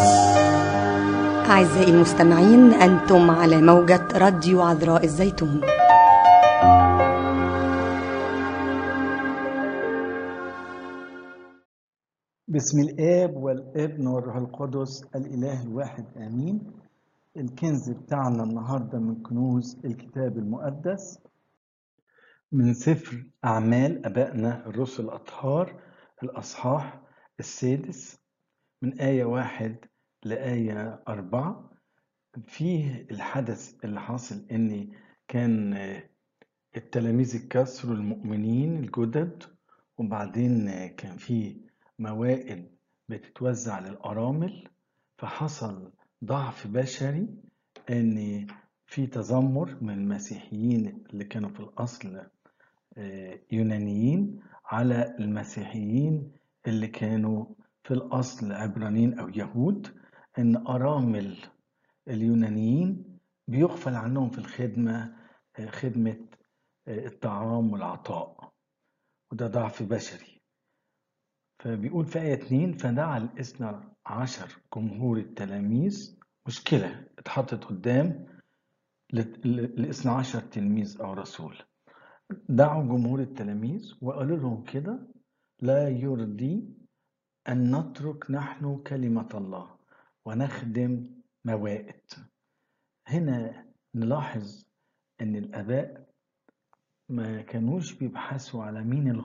أعزائي المستمعين أنتم على موجة راديو عذراء الزيتون بسم الآب والابن والروح القدس الإله الواحد آمين الكنز بتاعنا النهاردة من كنوز الكتاب المقدس من سفر أعمال أبائنا الرسل الأطهار الأصحاح السادس من آية واحد لآية أربعة فيه الحدث اللي حاصل إن كان التلاميذ الكسر المؤمنين الجدد وبعدين كان فيه موائد بتتوزع للأرامل فحصل ضعف بشري إن في تذمر من المسيحيين اللي كانوا في الأصل يونانيين على المسيحيين اللي كانوا في الأصل عبرانيين أو يهود إن أرامل اليونانيين بيغفل عنهم في الخدمة خدمة الطعام والعطاء وده ضعف بشري فبيقول في آية 2 فدعا الاثنى عشر جمهور التلاميذ مشكلة اتحطت قدام الاثنى عشر تلميذ أو رسول دعوا جمهور التلاميذ وقالوا لهم كده لا يرضي أن نترك نحن كلمة الله ونخدم موائد هنا نلاحظ أن الآباء ما كانوش بيبحثوا على مين